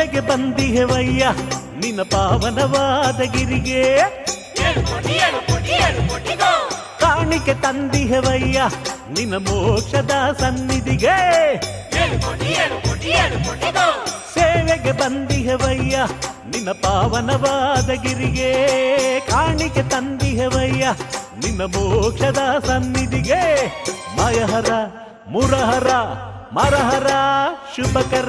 ಸೇವೆಗೆ ಬಂದಿಹೆವಯ್ಯ ನಿನ್ನ ಪಾವನವಾದ ಗಿರಿಗೆ ಕಾಣಿಕೆ ತಂದಿಹೆವಯ್ಯ ನಿನ್ನ ಮೋಕ್ಷದ ಸನ್ನಿಧಿಗೆ ಸೇವೆಗೆ ಬಂದಿಹೆವಯ್ಯ ನಿನ್ನ ಪಾವನವಾದ ಗಿರಿಗೆ ಕಾಣಿಕೆ ತಂದಿಹೆವಯ್ಯ ನಿನ್ನ ಮೋಕ್ಷದ ಸನ್ನಿಧಿಗೆ ಮಯಹರ ಮುರಹರ ಮರಹರ ಶುಭಕರ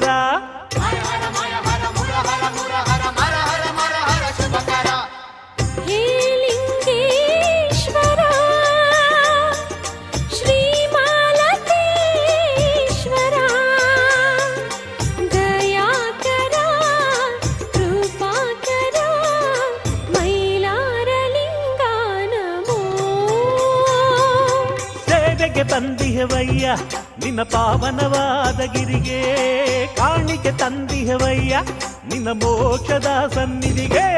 ಹೇ ಲಿಂಗೇಶ್ವರ ಶ್ರೀಮಾಲತೇಶ್ವರ ದಯಾಕರ ಕೃಪಾಕರ ಮೈಲಾರ ಲಿಂಗ ನಮೋ ಸೇವೆಗೆ ತಂದಿಹೆವಯ್ಯ ನಿನ್ನ ಪಾವನವಾದ ಗಿರಿಗೆ ಕಾಣಿಕೆ ತಂದಿಹೆವಯ್ಯ ನಿನ್ನ ಮೋಕ್ಷದ ಸನ್ನಿಧಿಗೆ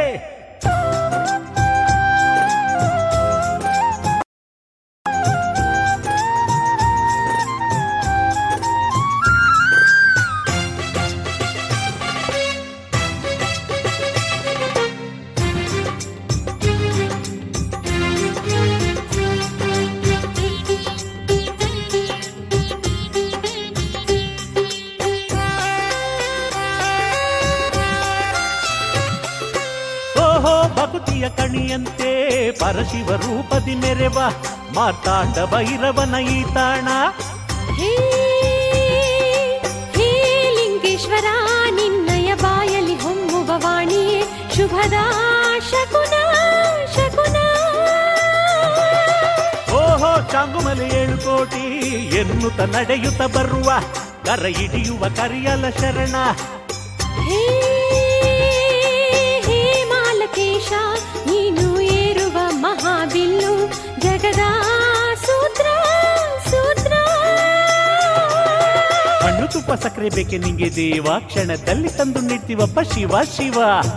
ಓಹೋ ಭಕ್ತಿಯ ಕಣಿಯಂತೆ ಪರಶಿವ ರೂಪದಿ ಮೆರೆವ ಮಾರ್ತಾಂಡ ಭೈರವನ ಈ ತಾಣ ಹೇ ಹೇ ಲಿಂಗೇಶ್ವರ ನಿನ್ನಯ ಬಾಯಲಿ ಹೊಮ್ಮುವ ವಾಣಿಯೇ ಶುಭದ ಶಕುನ ಶಕುನ ಓಹೋ ಚಾಂಗುಮಲೆ ಏಳು ಕೋಟಿ ಎನ್ನುತ್ತ ನಡೆಯುತ್ತ ಬರುವ ಕರ ಹಿಡಿಯುವ ಕರಿಯಲ ಶರಣ ಹೇ ಹೇ ಮಾಲಕೇಶ ನೀನು ಏರುವ ಮಹಾಬಿಲ್ಲು ಜಗದ ಸೂತ್ರ ಸೂತ್ರ ಹಣ್ಣು ತುಪ್ಪ ಸಕ್ಕರೆ ಬೇಕೆ ನಿಂಗೆ ದೇವ ಕ್ಷಣದಲ್ಲಿ ತಂದು ನಿಡ್ತೀವಪ್ಪ ಶಿವ ಶಿವ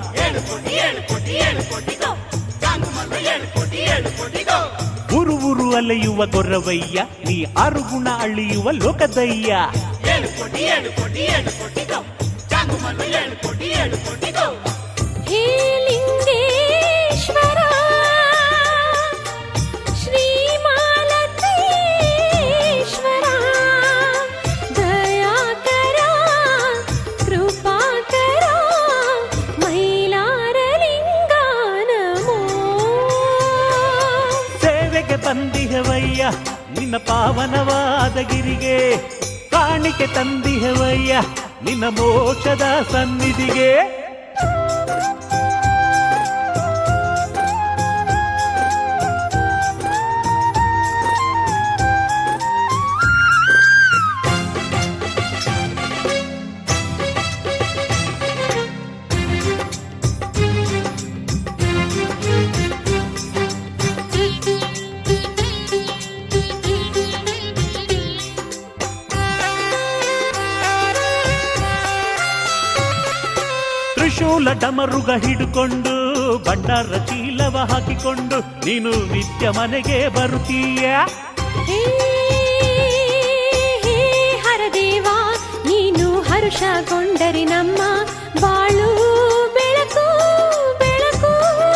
ಊರು ಊರು ಅಲೆಯುವ ಗೊರ್ರವಯ್ಯ ನೀ ಆರು ಗುಣ ಅಳಿಯುವ ಲೋಕದಯ್ಯ ಹೇ ಲಿಂಗೇಶ್ವರ ಶ್ರೀಮಾಲತೇಶ್ವರ ದಯಾಕರ ಕೃಪಾಕರ ಮೈಲಾರ ಲಿಂಗ ನಮೋ ಸೇವೆಗೆ ಬಂದಿಹವಯ್ಯ ನಿನ್ನ ಪಾವನವಾದ ಗಿರಿಗೆ ಕಾಣಿಕೆ ತಂದಿಹವಯ್ಯ ನಿನ್ನ ಮೋಕ್ಷದ ಸನ್ನಿಧಿಗೆ ತ್ರಿಶೂಲ ಡಮರುಗ ಹಿಡ್ಕೊಂಡು ಭಂಡಾರ ಚೀಲವ ಹಾಕಿಕೊಂಡು ನೀನು ನಿತ್ಯ ಮನೆಗೆ ಬರುತ್ತೀಯ ಹೇ ಹೇ ಹರದೇವ ನೀನು ಹರುಷಗೊಂಡರೆ ನಮ್ಮ ಬಾಳು ಬೆಳಕು ಬೆಳಕು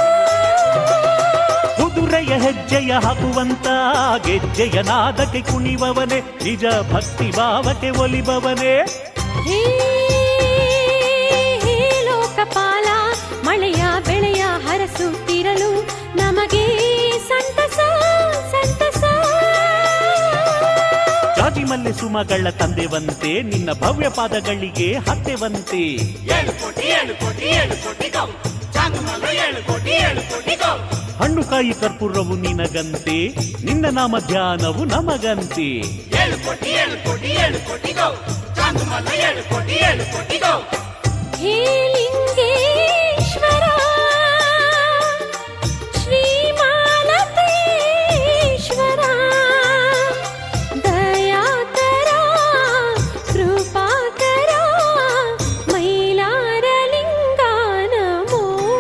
ಕುದುರೆಯ ಹೆಜ್ಜೆಯ ಹಾಕುವಂತ ಗೆಜ್ಜೆಯ ನಾದಕ್ಕೆ ಕುಣಿವವನೇ ನಿಜ ಭಕ್ತಿ ಭಾವಕ್ಕೆ ಒಲಿಬವನೇ ಹೇ ಹೇ ಲೋಕಪಾಲ ಮಳೆಯ ಬೆಳೆಯ ಹರಸುತ್ತಿರಲು ನಮಗೆ ಸಂತಸ ಸಂತಸ ಜಾಜಿಮಲ್ಲೆ ಸುಮಗಳ ತಂದೆವಂತೆ ನಿನ್ನ ಭವ್ಯ ಪಾದಗಳಿಗೆ ಹತ್ತೆವಂತೆ ಹಣ್ಣು ಕಾಯಿ ಕರ್ಪೂರವು ನಿನಗಂತೆ ನಿನ್ನ ನಾಮ ಧ್ಯಾನವು ನಮಗಂತೆ ಹೇ ಲಿಂಗೇಶ್ವರ ಶ್ರೀಮಾಲತೇಶ್ವರ ದಯಾಕರ ಕೃಪಾಕರ ಮೈಲಾರ ಲಿಂಗ ನಮೋ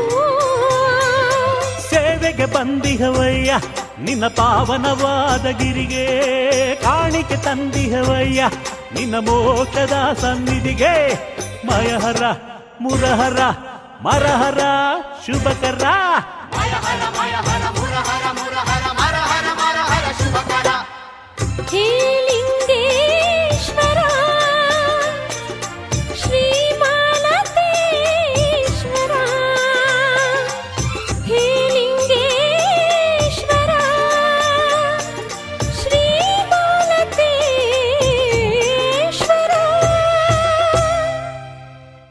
ಸೇವೆಗೆ ಬಂದಿಹವಯ್ಯ ನಿನ್ನ ಪಾವನವಾದ ಗಿರಿಗೆ ಕಾಣಿಕೆ ತಂದಿಹವಯ್ಯ ನಿನ್ನ ಮೋಕ್ಷದ ಸನ್ನಿಧಿಗೆ ಮಯಹರ ಮುರಹರ ಮರಹರ ಶುಭಕರ ಹೇ ಲಿಂಗೇಶ